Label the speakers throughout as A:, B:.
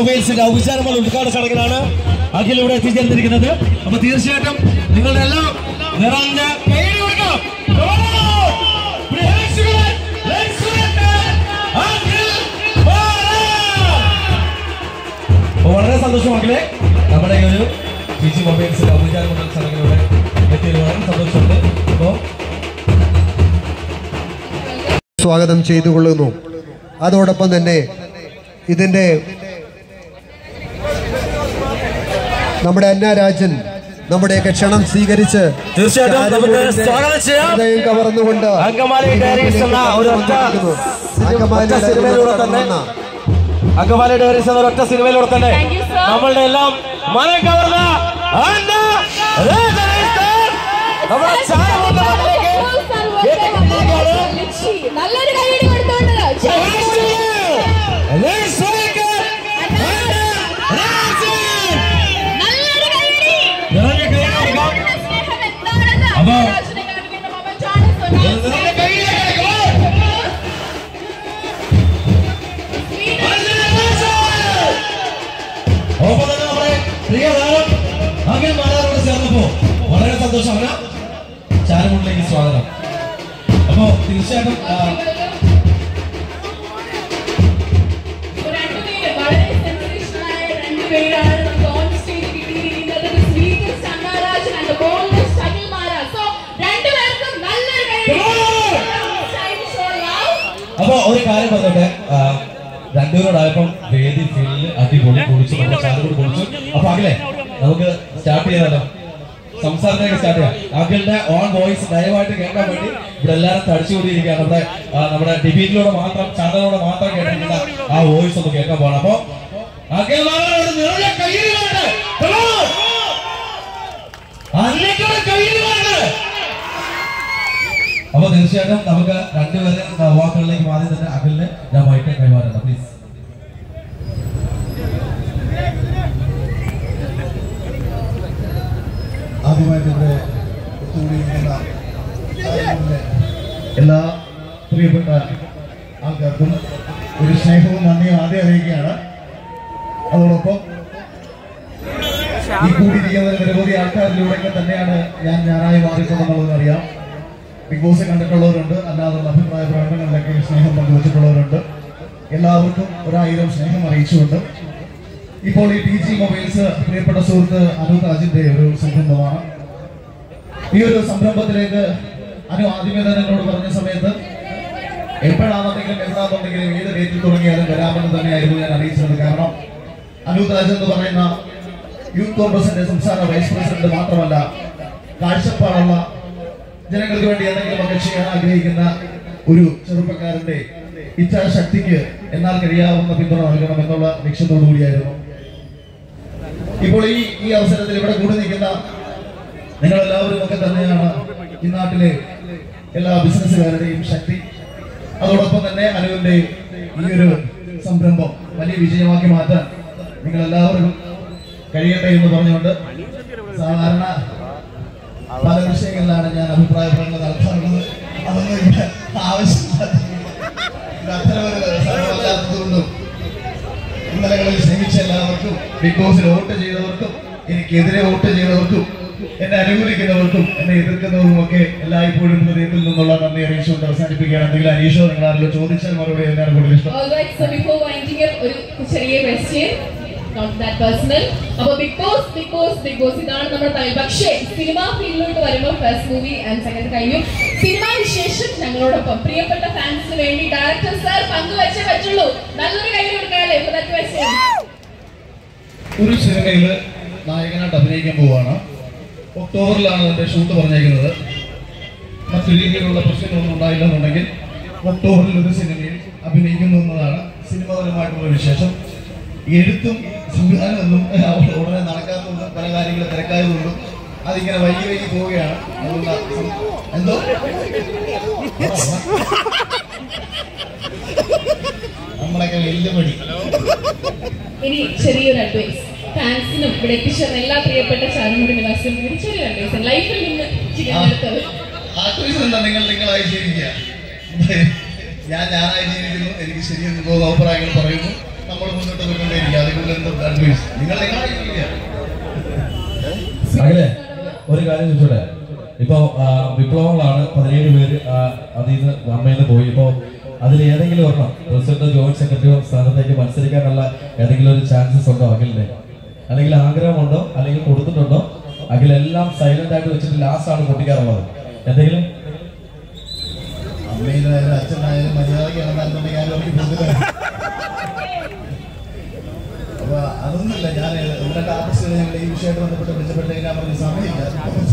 A: മൊബൈൽസിന്റെ ഔപചാരമുള്ള ഉദ്ഘാടന ചടങ്ങിലാണ് അഖിൽ ഇവിടെ എത്തിച്ചേർന്നിരിക്കുന്നത് അപ്പൊ തീർച്ചയായിട്ടും നിങ്ങളുടെ എല്ലാം നിറഞ്ഞ കൈയ്യടി കൊടുക്കണം. Come on! പ്രേക്ഷകരെ, let's welcome അഖിൽ ബാലൻ. അപ്പൊ വളരെ സന്തോഷം മക്കളെ നമ്മുടെ ഈ ഒരു പി ജി മൊബൈൽസിന്റെ ഔപചാരമുള്ള ചടങ്ങിലൂടെ എത്തിയത് വളരെ സന്തോഷമുണ്ട് അപ്പോൾ
B: സ്വാഗതം ചെയ്തുകൊള്ളുന്നു അതോടൊപ്പം തന്നെ ഇതിൻ്റെ നമ്മുടെ അന്ന രാജൻ നമ്മുടെയൊക്കെ ക്ഷണം സ്വീകരിച്ച്
A: തീർച്ചയായിട്ടും നമുക്ക് സ്വാഗതം ചെയ്യാം.
B: ഹൃദയം കവർന്നുകൊണ്ട്
A: അങ്കമാലി ഡയറീസ് എന്ന ഒരു ഒറ്റ
B: അങ്കമാലി
A: ഒറ്റ സിനിമയിലൂടെ തന്നെ അങ്കമാലി ഡയറീസ് എന്ന ഒറ്റ സിനിമയിലൂടെ തന്നെ
C: Thank you, sir.
A: നമ്മളുടെ എല്ലാം മനം കവർന്ന അന്ന രാജനേഷ് നമ്മുടെ ചാനലിലേക്ക് എത്തിയിരിക്കുകയാണ്.
C: നല്ലൊരു കൈയടി കൊടുത്തോണ്ട്
A: Let's welcome അന്ന രാജൻ.
C: നല്ലൊരു കൈയടി
A: നിറഞ്ഞ കൈയ്യടി കൊടുക്കാം.
C: സ്നേഹം എന്താണെന്ന്
A: അപ്പൊ-
C: രാജനെ കാണിക്കുന്ന moment ആണ്. So now-
A: നിറഞ്ഞ കൈയ്യടി കൊടുക്കാം. ഒപ്പം തന്നെ നമ്മുടെ പ്രിയ താരം അഖിൽ മാലാറോട് ചേർന്നപ്പോ വളരെ സന്തോഷം അവന ചാരമുണ്ടിലേക്ക് സ്വാഗതം അപ്പോ തീർച്ചയായിട്ടും ആ,
C: രണ്ടുപേര് വളരെ sensational ആയ രണ്ടുപേരാണ് നമുക്ക് on stage കിട്ടിയിരിക്കുന്നത്. The sweetest Annarajan and the boldest Akhil Mara. So രണ്ടുപേർക്കും നല്ലൊരു കൈയടി. Time so loud.
A: അപ്പൊ ഒരു കാര്യം പറഞ്ഞോട്ടെ ആ, രണ്ടുപേരോടായപ്പം വേദി ഫീൽഡിൽ അടിപൊളി കുളിച്ചു നമ്മുടെ ചാരോട് കുളിച്ചു അപ്പൊ അഖിലെ നമുക്ക് സ്റ്റാർട്ട് ചെയ്താലോ സംസാരത്തിലേക്ക് സ്റ്റാർട്ട് ചെയ്യാം അഖിലിന്റെ ഓൺ വോയിസ് ദയവായിട്ട് കേൾക്കാൻ വേണ്ടി ഇവിടെ എല്ലാവരും തടിച്ചുകൂടിയിരിക്കുകയാണ് നമ്മുടെ ആ, നമ്മുടെ ഡിബേറ്റിലൂടെ മാത്രം ചാനലിലൂടെ മാത്രം കേട്ടിരിക്കുന്ന ആ വോയിസ് ഒന്ന് കേൾക്കാൻ പോകണം അപ്പൊ അഖിൽ മാമനോട് നിറഞ്ഞ കയ്യിൽ വേണ്ട അതിനേക്കാൾ കയ്യിൽ വേണ്ട അപ്പൊ തീർച്ചയായിട്ടും നമുക്ക് രണ്ടുപേരെ വാക്കുകളിലേക്ക് ആദ്യം തന്നെ അഖിലിന് ഞാൻ വൈകിട്ട് കൈമാറുന്നു പ്ലീസ്
D: ആദ്യമായിട്ട് ഇവിടെ ഒത്തുകൂടിയിരിക്കുന്ന ആളുകളുടെ എല്ലാ പ്രിയപ്പെട്ട ആൾക്കാർക്കും ഒരു സ്നേഹവും നന്ദിയും ആദ്യം അറിയിക്കുകയാണ് അതോടൊപ്പം ഈ കൂടിയിരിക്കുന്ന നിരവധി ആൾക്കാരിലൂടെയൊക്കെ തന്നെയാണ് ഞാൻ ഞാനായി മാറിയിട്ടുണ്ടെന്നുള്ളത് അറിയാം ബിഗ് ബോസ് കണ്ടിട്ടുള്ളവരുണ്ട് അല്ലാതുള്ള അഭിപ്രായ പ്രകടനങ്ങളിലൊക്കെ സ്നേഹം പങ്കുവച്ചിട്ടുള്ളവരുണ്ട് എല്ലാവർക്കും ഒരായിരം സ്നേഹം അറിയിച്ചുകൊണ്ട് ഇപ്പോൾ ഈ ടി ജി മൊബൈൽസ് പ്രിയപ്പെട്ട സുഹൃത്ത് അനൂപ് അജിന്റെ ഒരു സംരംഭമാണ് ഈ ഒരു സംരംഭത്തിലേക്ക് അനു ആദ്യമേ തന്നെ എന്നോട് പറഞ്ഞ സമയത്ത് എപ്പോഴാണെന്നുണ്ടെങ്കിലും എവിടാണെന്നുണ്ടെങ്കിലും ഏത് ഡേറ്റിൽ തുടങ്ങിയാലും വരാമെന്ന് തന്നെയായിരുന്നു ഞാൻ അറിയിച്ചത് കാരണം അനൂപ് രാജ് എന്ന് പറയുന്ന യൂത്ത് കോൺഗ്രസിന്റെ സംസ്ഥാന വൈസ് പ്രസിഡന്റ് മാത്രമല്ല കാഴ്ചപ്പാടുള്ള ജനങ്ങൾക്ക് വേണ്ടി എന്തെങ്കിലുമൊക്കെ ചെയ്യാൻ ആഗ്രഹിക്കുന്ന ഒരു ചെറുപ്പക്കാരന്റെ ഇച്ഛാശക്തിക്ക് എന്നാൽ കഴിയാവുന്ന പിന്തുണ നൽകണം എന്നുള്ള ലക്ഷ്യത്തോടു കൂടിയായിരുന്നു ഇപ്പോൾ ഈ ഈ അവസരത്തിൽ ഇവിടെ കൂടി നിൽക്കുന്ന നിങ്ങളെല്ലാവരും ഒക്കെ തന്നെയാണ് ഈ നാട്ടിലെ എല്ലാ ബിസിനസ്സുകാരുടെയും ശക്തി അതോടൊപ്പം തന്നെ അനുവിന്റെ ഈ ഒരു സംരംഭം വലിയ വിജയമാക്കി മാറ്റാൻ നിങ്ങൾ എല്ലാവരും കഴിയട്ടെ എന്ന് പറഞ്ഞുകൊണ്ട് സാധാരണ പല വിഷയങ്ങളിലാണ് ഞാൻ അഭിപ്രായ പ്രകടനം നടത്താറുള്ളത് അതൊന്നും ഇവിടെ ആവശ്യമില്ല ഇത് അത്തരമൊരു സർവ്വമല്ലാത്തതുകൊണ്ടും ഇന്നലകളിൽ ശ്രമിച്ച എല്ലാവർക്കും ബിഗ് ബോസിൽ വോട്ട് ചെയ്തവർക്കും എനിക്കെതിരെ വോട്ട് ചെയ്തവർക്കും എന്നെ അനുകൂലിക്കുന്നവർക്കും എന്നെ എതിർക്കുന്നവർക്കും ഒക്കെ എല്ലായ്പ്പോഴും ഹൃദയത്തിൽ നിന്നുള്ള നന്ദി അറിയിച്ചുകൊണ്ട് അവസാനിപ്പിക്കുകയാണ് എന്തെങ്കിലും അനീഷോ നിങ്ങൾ ആരെങ്കിലും ചോദിച്ചാൽ മറുപടി എന്നാണ് കൂടുതൽ ഇഷ്ടം
C: Alright, so before winding up, ഒരു ചെറിയ question, not that personal. അപ്പൊ Bigg Boss Bigg Boss Bigg Boss ഇതാണ് നമ്മുടെ തമിഴ് പക്ഷേ സിനിമാ ഫീൽഡിലോട്ട് വരുമ്പോൾ ഫസ്റ്റ് മൂവി ആൻഡ് സെക്കൻഡ് കഴിഞ്ഞു സിനിമാ വിശേഷം ഞങ്ങളോടൊപ്പം പ്രിയപ്പെട്ട ഫാൻസിന് വേണ്ടി ഡയറക്ടർ സാർ പങ്കുവച്ചേ പറ്റുള്ളൂ നല്ലൊരു കൈ കൊടുക്കാല്ലേ for that question.
D: ഒരു സിനിമയിൽ നായകനായിട്ട് അഭിനയിക്കാൻ പോവുകയാണ് ഒക്ടോബറിലാണ് അതിന്റെ ഷൂട്ട് പറഞ്ഞേക്കുന്നത് മറ്റു രീതിയിലുള്ള പ്രശ്നങ്ങളൊന്നും ഉണ്ടായില്ലെന്നുണ്ടെങ്കിൽ ഒക്ടോബറിൽ ഒരു സിനിമയിൽ അഭിനയിക്കുന്നു എന്നതാണ് സിനിമാപരമായിട്ടുള്ള വിശേഷം എഴുത്തും സംവിധാനമൊന്നും അവിടെ ഉടനെ നടക്കാത്തതുകൊണ്ടും പല കാര്യങ്ങൾ തിരക്കായതുകൊണ്ടും അതിങ്ങനെ വൈകി വൈകി പോവുകയാണ് അതുകൊണ്ട് സം- എന്തോ നമ്മളൊക്കെ വെല്ലുവിളി
C: ഇനി ചെറിയൊരു അഡ്വൈസ് ഫാൻസിനും ഇവിടെ എത്തിച്ചേർന്ന എല്ലാ പ്രിയപ്പെട്ട ചാനലുടെ നിവാസികളും കൂടി ചെറിയൊരു അഡ്വൈസ് ലൈഫിൽ നിന്ന് ചിരിക്കാത്തത്
D: ആക്ട്രസ് എന്താ നിങ്ങൾ നിങ്ങളായി ജീവിക്കുക ഞാൻ ഞാനായി ജീവിക്കുന്നു എനിക്ക് ശരിയെന്ന് തോന്നുന്ന അഭിപ്രായങ്ങൾ പറയുന്നു നമ്മൾ മുന്നോട്ട് പോയിക്കൊണ്ടേയിരിക്കുക അതുകൊണ്ട് എന്തും അഡ്വൈസ് നിങ്ങൾ നിങ്ങളായിരിക്കില്ല
A: അഖിലേ ഒരു കാര്യം ചോദിച്ചോട്ടെ ഇപ്പൊ ആ, വിപ്ലവങ്ങളാണ് പതിനേഴ് പേര് ആ, അതിൽ നിന്ന് അമ്മയിൽ നിന്ന് പോയി ഇപ്പോ അതിൽ ഏതെങ്കിലും ഒരെണ്ണം പ്രസിഡന്റ് ജോയിന്റ് സെക്രട്ടറിയോ സ്ഥാനത്തേക്ക് മത്സരിക്കാനുള്ള ഏതെങ്കിലും ഒരു ചാൻസസ് ഉണ്ടോ അഖിലിന് അല്ലെങ്കിൽ ആഗ്രഹമുണ്ടോ അല്ലെങ്കിൽ കൊടുത്തിട്ടുണ്ടോ അഖിൽ എല്ലാം സൈലന്റ് ആയിട്ട് വെച്ചിട്ട് ലാസ്റ്റ് ആണ് പൊട്ടിക്കാറുള്ളത് എന്തെങ്കിലും
D: അമ്മയിലായാലും അച്ഛനായാലും മര്യാദയ്ക്ക് നടന്നാലുണ്ടെങ്കിൽ ആരും അവർക്ക് ബുദ്ധിമുട്ടാണ് അപ്പൊ അതൊന്നുമില്ല ഞാൻ ഇവിടെ ആർട്ടിസ്റ്റുകൾ ഞങ്ങൾ ഈ വിഷയമായിട്ട് ബന്ധപ്പെട്ട് വിളിച്ചപ്പോഴത്തേക്ക് ഞാൻ പറഞ്ഞ സമയമില്ല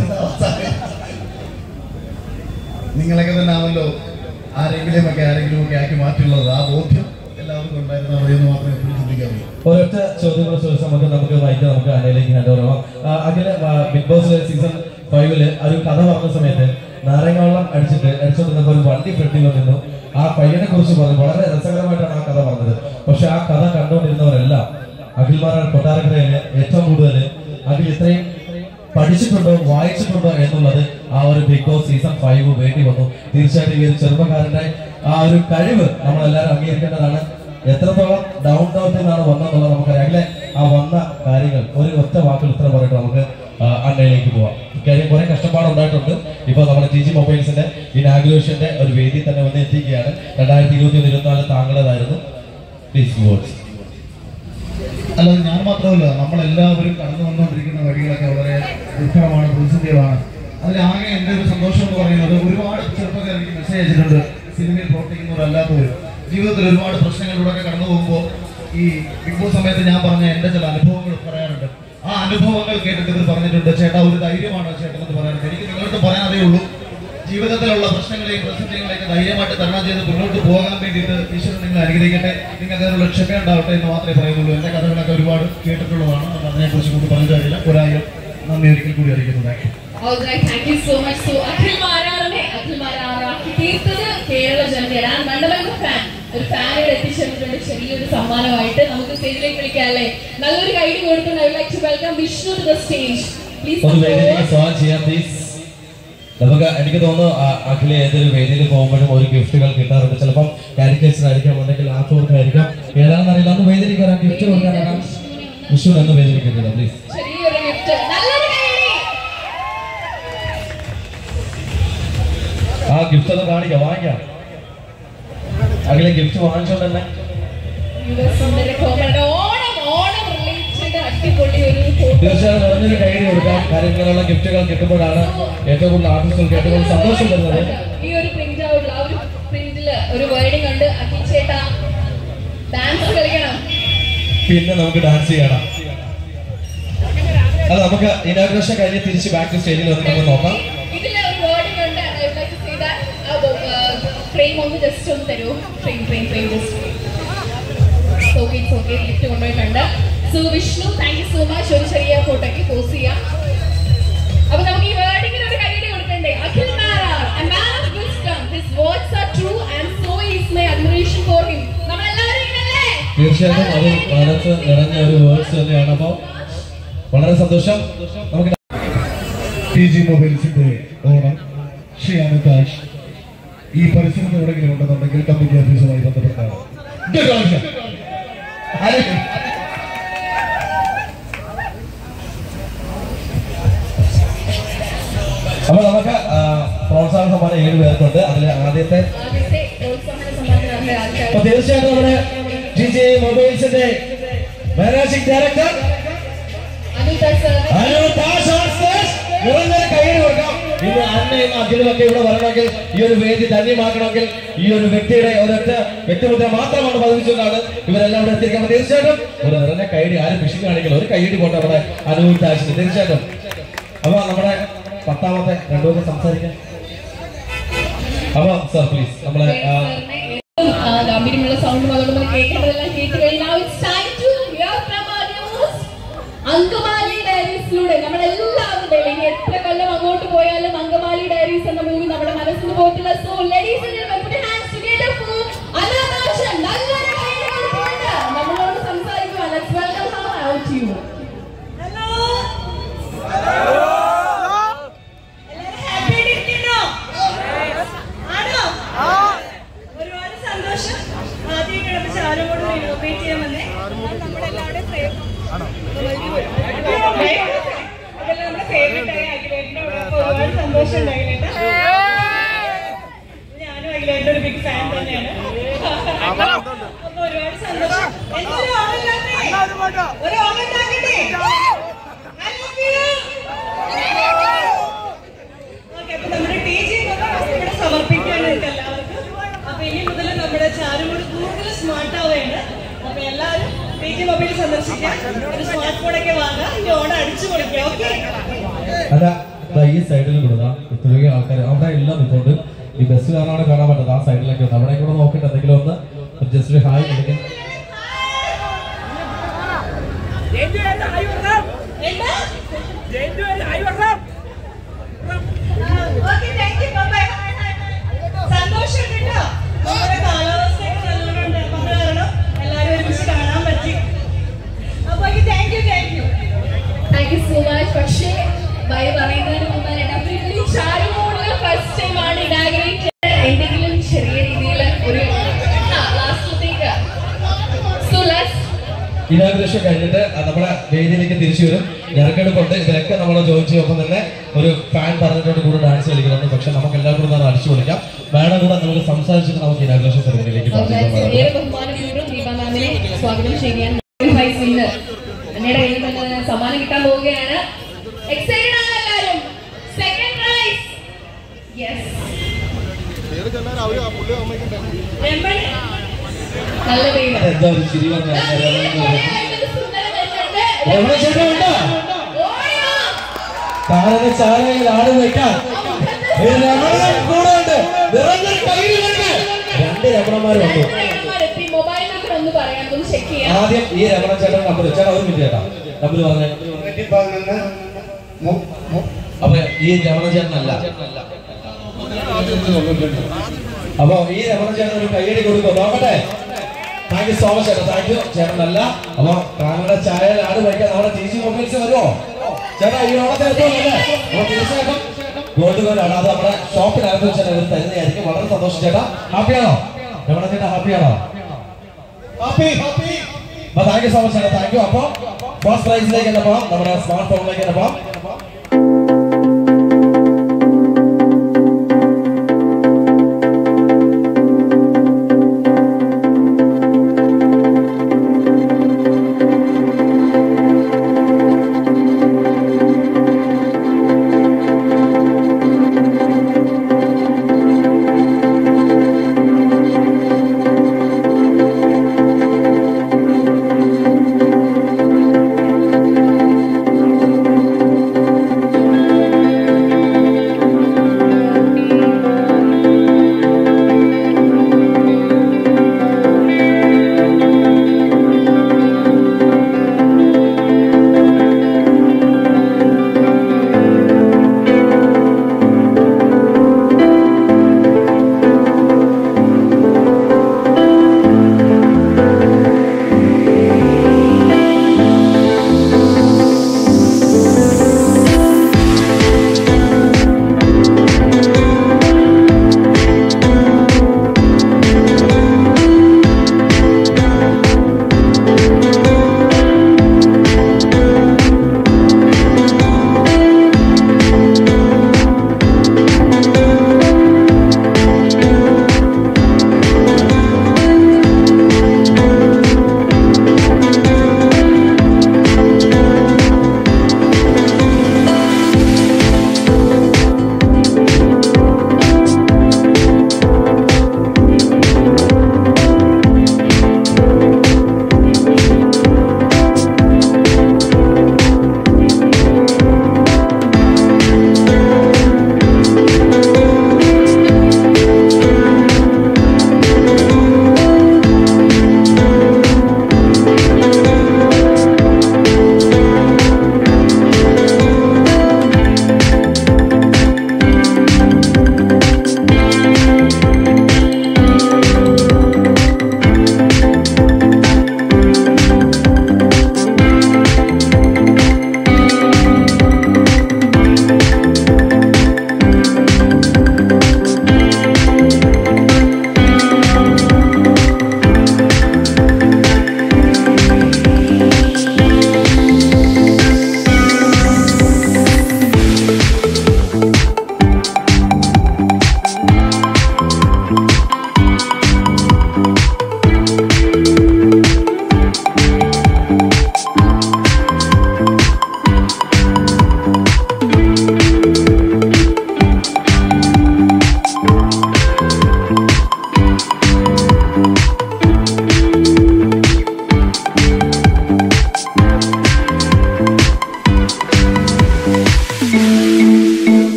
D: നിങ്ങളൊക്കെ തന്നെ ആണല്ലോ ആരെങ്കിലും ഒക്കെ ആരെങ്കിലും ഒക്കെ ആക്കി മാറ്റുള്ളത് ആ ബോധ്യം എല്ലാവർക്കും ഉണ്ടായിരുന്നാൽ മതി എന്ന് മാത്രമേ എപ്പോഴും ചിന്തിക്കാറുള്ളൂ
A: ഒരൊറ്റ ചോദ്യം കൂടെ ചോദിച്ചാൽ നമുക്ക് നമുക്ക് മൈക്ക് നമുക്ക് അനയിലേക്ക് ഹാൻഡ് ഓവർ ആവാം ആ, അഖില് ആ, ബിഗ് ബോസ് സീസൺ ഫൈവില് ഒരു കഥ പറഞ്ഞ സമയത്ത് നാരങ്ങ വെള്ളം അടിച്ചിട്ട് അടിച്ചോണ്ടിരുന്നപ്പോൾ ഒരു വണ്ടി ഫ്രണ്ടിൽ വന്നിരുന്നു ആ പയ്യനെ കുറിച്ച് പറഞ്ഞു വളരെ രസകരമായിട്ടാണ് ആ കഥ പറഞ്ഞത് പക്ഷെ ആ കഥ കണ്ടുകൊണ്ടിരുന്നവരെല്ലാം അഖിൽമാരാണ് കൊട്ടാരക്കരയില് ഏറ്റവും കൂടുതൽ അഖിൽ ഇത്രയും പഠിച്ചിട്ടുണ്ടോ വായിച്ചിട്ടുണ്ടോ എന്നുള്ളത് ആ ഒരു ബിഗ് ബോസ് സീസൺ ഫൈവ് വേണ്ടി വന്നു തീർച്ചയായിട്ടും ഈ ഒരു ചെറുപ്പക്കാരന്റെ ആ ഒരു കഴിവ് നമ്മളെല്ലാവരും അംഗീകരിക്കേണ്ടതാണ് എത്രത്തോളം ഡൗൺ ടൗണിൽ നിന്നാണ് വന്നതെന്നുള്ളത് നമുക്കറിയാം അല്ലെ ആ വന്ന കാര്യങ്ങൾ ഒരു ഒറ്റ വാക്കിൽ ഉത്തരം പറഞ്ഞിട്ട് നമുക്ക് ആ, അന്നയിലേക്ക് പോവാം കാര്യം കുറെ കഷ്ടപ്പാട് ഉണ്ടായിട്ടുണ്ട് ഇപ്പൊ നമ്മുടെ ടി ജി മൊബൈൽസിന്റെ ഇനാഗുലേഷന്റെ ഒരു വേദി തന്നെ വന്ന് എത്തിക്കുകയാണ് രണ്ടായിരത്തി ഇരുപത്തി ഒന്ന് ഇരുപത്തിനാല് താങ്കളേതായിരുന്നു പ്ലീസ് വേർഡ്സ്
D: അല്ലാതെ ഞാൻ മാത്രമല്ല നമ്മളെല്ലാവരും കടന്നു വന്നുകൊണ്ടിരിക്കുന്ന വഴികളൊക്കെ വളരെ ദുഃഖമാണ് പ്രതിസന്ധികളാണ് അതിലാകെ എൻ്റെ ഒരു സന്തോഷം എന്ന് പറയുന്നത് ഒരുപാട് ചെറുപ്പക്കാർ എനിക്ക് മെസ്സേജ് അയച്ചിട്ടുണ്ട് സിനിമയിൽ പ്രവർത്തിക്കുന്നവരല്ലാത്തവർ ജീവിതത്തിൽ ഒരുപാട് പ്രശ്നങ്ങളിലൂടെ കടന്നു പോകുമ്പോൾ ഈ ബിഗ് ബോസ് സമയത്ത് ഞാൻ പറഞ്ഞ എൻ്റെ ചില അനുഭവങ്ങൾ പറയാറുണ്ട് ആ അനുഭവങ്ങൾ കേട്ടിട്ട് ഇവർ പറഞ്ഞിട്ടുണ്ട് ചേട്ടാ ഒരു ധൈര്യമാണ് ചേട്ടൻ എന്ന് പറയാറുണ്ട് എനിക്ക് നിങ്ങളോട് പറയാൻ അതേ ഉള്ളൂ ജീവിതത്തിലുള്ള പ്രശ്നങ്ങളെയും പ്രതിസന്ധികളെയൊക്കെ ധൈര്യമായിട്ട് തരണം ചെയ്ത് മുന്നോട്ട് പോകാൻ വേണ്ടിയിട്ട് ഈശ്വരൻ നിങ്ങൾ അനുഗ്രഹിക്കട്ടെ നിങ്ങൾക്ക് അതിനുള്ള ക്ഷമ ഉണ്ടാവട്ടെ എന്ന് മാത്രമേ പറയുന്നുള്ളൂ എൻ്റെ കഥകളൊക്കെ ഒരുപാട് കേട്ടിട്ടുള്ളതാണ് അതുകൊണ്ട് അതിനെക്കുറിച്ച് കൂടി പറഞ്ഞു തരില്ല ഒരായിരം നന്ദി ഒരിക്കൽ കൂടി അറിയിക്കുന്നതായി
C: Alright, thank you so much. So, Akhil മാരാറിനെ Akhil മാരാറാക്കി തീർത്തത് കേരള ജനതയാണ് ആ മണ്ഡലം ഫാൻ ഒരു ഫാനിൽ എത്തിച്ചേർന്നിട്ടുണ്ട് ചെറിയൊരു സമ്മാനമായിട്ട് നമുക്ക് സ്റ്റേജിലേക്ക് വിളിക്കാം അല്ലേ നല്ലൊരു കൈഡ് കൊടുത്തുകൊണ്ട് I like to welcome Vishnu to the stage please
A: ഒന്ന് വേദിയിലേക്ക് സ്വാഗതം ചെയ്യാം പ്ലീസ് നമുക്ക് എനിക്ക് തോന്നുന്നു ആ- അഖില ഏതൊരു വേദിയിൽ പോകുമ്പോഴും ഒരു ഗിഫ്റ്റുകൾ കിട്ടാറുണ്ട് ചിലപ്പം കാരിക്കേച്ചർ ആയിരിക്കാം അല്ലെങ്കിൽ ആർട്ട് വർക്ക് ആയിരിക്കാം ഏതാണെന്ന് അറിയില്ല അന്ന് വേദിയിലേക്ക് വരാം ഗിഫ്റ്റ് കൊടുക്കാനാണ് വിഷു എന്ന് വേദിയിലേക്ക് പ്ലീസ്
C: ചെറിയൊരു ഗിഫ്റ്റ് നല്ലൊരു കൈഡി
A: ആ ഗിഫ്റ്റ് ഒന്ന് കാണിക്കാം വാങ്ങിക്കാം അഖില ഗിഫ്റ്റ് വാങ്ങിച്ചോണ്ട് തന്നെ
C: സുന്ദര കോമഡി ഓണം ഓണം റിലേറ്റഡ് അടിപൊളി ഒരു ഫോട്ടോ
A: തീർച്ചയായും നിറഞ്ഞൊരു കൈഡി കൊടുക്കാം കാര്യം ഇങ്ങനെയുള്ള ഗിഫ്റ്റുകൾ കിട്ടുമ്പോഴാണ് ഏറ്റവും കൂടുതൽ ആർട്ടിസ്റ്റുകൾക്ക് ഏറ്റവും കൂടുതൽ സന്തോഷം വരുന്നത്
C: ഈ ഒരു പ്രിന്റ് ഔട്ട് ആ ഒരു പ്രിന്റില് ഒരു വേർഡിംഗ് ഉണ്ട് അഖിൽ ചേട്ടാ ഡാൻസ് കളിക്കണം
A: പിന്നെ നമുക്ക് ഡാൻസ് ചെയ്യണം അത് നമുക്ക് ഇനാഗ്രേഷൻ കഴിഞ്ഞ് തിരിച്ച് ബാക്ക് ടു സ്റ്റേജിൽ വന്ന് നമുക്ക് നോക്കാം
C: ഇതില് ഒരു വേർഡിംഗ് ഉണ്ട് I would like to say that frame ഒന്ന് ജസ്റ്റ് ഒന്ന് തരൂ frame frame frame just okay it's okay gift കൊണ്ടുപോയിട്ടുണ്ട് so Vishnu thank you so much ഒരു ചെറിയ ഫോട്ടോയ്ക്ക് പോസ്റ്റ് ചെയ്യാം അപ്പൊ നമുക്ക് ഈ വേർഡിങ്ങിന് ഒരു കൈയടി കൊടുക്കണ്ടേ Akhil Marar a man of wisdom his words are true and so is my admiration for him നമ്മളെല്ലാവരും ഇങ്ങനല്ലേ
A: തീർച്ചയായിട്ടും അത് മനസ്സ് നിറഞ്ഞ ഒരു വേർഡ്സ് തന്നെയാണ് അപ്പോൾ വളരെ സന്തോഷം നമുക്ക്
D: ടി ജി മൊബൈൽസിന്റെ ഓണം ഷിയാന കാഷ് ഈ പരിസരത്ത് എവിടെയെങ്കിലും ഉണ്ടെന്നുണ്ടെങ്കിൽ കമ്മിറ്റി ഓഫീസുമായി ബന്ധപ്പെട്ടാണ്
A: അപ്പൊ നമുക്ക് ആ, പ്രോത്സാഹന സമ്മാനം ഏഴ് പേർക്കുണ്ട് അതിൽ ആദ്യത്തെ
C: ആദ്യത്തെ പ്രോത്സാഹന സമ്മാനത്തിന് ആൾക്കാർ
A: അപ്പൊ തീർച്ചയായിട്ടും നമ്മുടെ ജി ജെ മൊബൈൽസിന്റെ managing director
C: Anudas sir
A: Anu Das on stage. നിറഞ്ഞൊരു കയ്യിൽ കൊടുക്കാം ഇന്ന് അന്നയും അഖിലും ഒക്കെ ഇവിടെ വരണമെങ്കിൽ ഈ ഒരു വേദി ധന്യമാക്കണമെങ്കിൽ ഈ ഒരു വ്യക്തിയുടെ ഒരൊറ്റ വ്യക്തിമുദ്ര മാത്രമാണ് പതിവിച്ചുകൊണ്ടാണ് ഇവരെല്ലാം ഇവിടെ എത്തിയിരിക്കുന്നത് തീർച്ചയായിട്ടും ഒരു നിറഞ്ഞ കൈഡി ആരും ഫിഷിംഗ് കാണിക്കില്ല ഒരു കൈയടി പോട്ടെ നമ്മുടെ അനു ദാസിന് തീർച്ചയായിട്ടും അപ്പൊ നമ്മുടെ പത്താമത്തെ രണ്ടുപേരും സംസാരിക്കാം അപ്പൊ സർ പ്ലീസ് നമ്മളെ ആ,
C: ഗാംഭീര്യമുള്ള സൗണ്ടും അതുകൊണ്ട് നമ്മൾ കേൾക്കേണ്ടതെല്ലാം കേട്ട് കഴിഞ്ഞാൽ it's time to hear from our news. Angamaly ഡയറീസിലൂടെ നമ്മളെല്ലാവരുടെ ഇനി എത്ര കൊല്ലം അങ്ങോട്ട് പോയാലും അങ്കമാലി ഡയറീസ് എന്ന മൂവി നമ്മുടെ മനസ്സിൽ പോയിട്ടില്ല so ladies and gentlemen put your hands together for അനാഥാശൻ നല്ലൊരു കൈയ്യടി കൊടുത്തുകൊണ്ട് നമ്മളോട് സംസാരിക്കുവാൻ let's welcome her out to you
E: ഒരുപാട് സന്തോഷം ആദ്യമായിട്ടാണ് ഇപ്പൊ ചാരോട് ഇനോഗ്രേറ്റ് ചെയ്യാൻ വന്നേ ഒരു Onam ഉണ്ടാക്കട്ടെ I love you. Okay, അപ്പൊ നമ്മുടെ TG മൊത്തം ഇവിടെ സമർപ്പിക്കുകയാണ് നിങ്ങൾക്ക് എല്ലാവർക്കും. അപ്പൊ ഇനി മുതൽ നമ്മുടെ ചാരും കൂടി കൂടുതൽ സ്മാർട്ട് ആവുകയാണ് അപ്പൊ എല്ലാവരും ടി ജി മൊബൈൽ സന്ദർശിക്കാം ഒരു സ്മാർട്ട് ഫോൺ ഒക്കെ വാങ്ങാം ഈ ഓണം അടിച്ചു പൊളിക്കാം ഓക്കെ
A: അല്ല ദാ ഈ സൈഡിൽ കൊടുക്കാം ഇത്രയും ആൾക്കാർ അവിടെ എല്ലാം നിൽക്കൊണ്ട് ഈ ബസ് കാരണമാണ് കാണാൻ പറ്റുന്നത് ആ സൈഡിലേക്ക് ഒന്ന് അവിടെ കൂടെ നോക്കിയിട്ട് എന്തെങ്കിലും ഒന്ന് ജസ്റ്റ് ഹായ് അല്ലെങ്കിൽ
E: എന്താ ഓക്കെ താങ്ക് യു ബൈ സന്തോഷം കേട്ടോ നമ്മുടെ കാലാവസ്ഥയൊക്കെ നല്ലോണം വന്ന കാരണം എല്ലാവരും ഒരുമിച്ച് കാണാൻ പറ്റി അപ്പൊ thank you thank you
C: thank you so much പക്ഷേ ബൈ പറയുന്നതിന് മുമ്പ് ഡെഫിനറ്റ്ലി ചാരുമോളിൽ ഫസ്റ്റ് ടൈം ആണ് ഇനാഗ്രേറ്റ് എന്തെങ്കിലും ചെറിയ രീതിയിൽ ഒരു ലാസ്റ്റിലേക്ക് സോ ലെറ്റ്സ്
A: ഇനാഗ്രേഷൻ കഴിഞ്ഞിട്ട് നമ്മുടെ വേദിയിലേക്ക് തിരിച്ചു വരും ഞെരക്കെടുപ്പുണ്ട് ഇതിലൊക്കെ നമ്മൾ ജോയിൻ ചെയ്യുമ്പോൾ തന്നെ ഒരു ഫാൻ പറഞ്ഞിട്ടുണ്ട് കൂടെ ഡാൻസ് കളിക്കുന്നുണ്ട് പക്ഷെ നമുക്ക് എല്ലാവർക്കും കൂടെ അടിച്ചു പൊളിക്കാം മാഡം കൂടെ നമുക്ക് സംസാരിച്ചിട്ട് നമുക്ക് ഇനാഗ്രേഷൻ സെറമണിയിലേക്ക്
C: ഏറെ ബഹുമാനപൂർവ്വം ദീപ മാമിനെ സ്വാഗതം ചെയ്യാൻ പ്രൈസ് വിന്നർ അന്നയുടെ കയ്യിൽ നിന്ന് സമ്മാനം കിട്ടാൻ പോവുകയാണ് എക്സൈറ്റഡ് ആണ് എല്ലാവരും സെക്കൻഡ് പ്രൈസ് യെസ്
E: രമൺ
C: നല്ല പേര്
A: എന്താ ഒരു ചിരി വന്ന
C: ഒരേയായിട്ടൊരു സുന്ദരൻ വരുന്നുണ്ട്.
A: രമണ ചേട്ടൻ ഉണ്ടോ
C: ഓടിവാ.
A: താരനെ ചാരയിൽ ആട് വെക്കാൻ ഒരു രമണൻ കൂടെ ഉണ്ട് നിറഞ്ഞൊരു കയ്യിൽ വരട്ടെ. രണ്ട് രമണന്മാരും ഉണ്ട്
C: രണ്ട് രമണന്മാരെത്തി. മൊബൈൽ നമ്പർ ഒന്ന് പറയാം ഒന്ന് ചെക്ക് ചെയ്യാം
A: ആദ്യം ഈ രമണ ചേട്ടൻ നമ്പർ ചേട്ടാ ഒരു മിനിറ്റ് ചേട്ടാ നമ്പർ പറഞ്ഞേ അപ്പൊ ഈ രമണ ചേട്ടനല്ല അപ്പൊ ഈ രമണ ചേട്ടൻ ഒരു കയ്യടി കൊടുക്കും നോക്കട്ടെ താങ്ക് യു സോ മച്ച് ചേട്ടാ താങ്ക് യു ചേട്ടനല്ല അപ്പൊ താങ്കളുടെ ചായയിൽ ആട് വയ്ക്കാൻ നമ്മുടെ ടി സി മൊബൈൽസ് വരുമോ ചേട്ടാ ഈ ഓണത്തെ എത്തുമല്ലേ അപ്പൊ തീർച്ചയായിട്ടും ഗോൾഡ് കോയിനാണ് അത് നമ്മുടെ ഷോപ്പിനകത്ത് വെച്ചാൽ അവർ തരുന്നതായിരിക്കും വളരെ സന്തോഷം ചേട്ടാ ഹാപ്പിയാണോ രമണ ചേട്ടാ ഹാപ്പിയാണോ happy happy thank you so much ചേട്ടാ താങ്ക് യു അപ്പൊ ഫസ്റ്റ് പ്രൈസിലേക്ക് തന്നെ പോകാം നമ്മുടെ സ്മാർട്ട് ഫോണിലേക്ക് തന്നെ പോകാം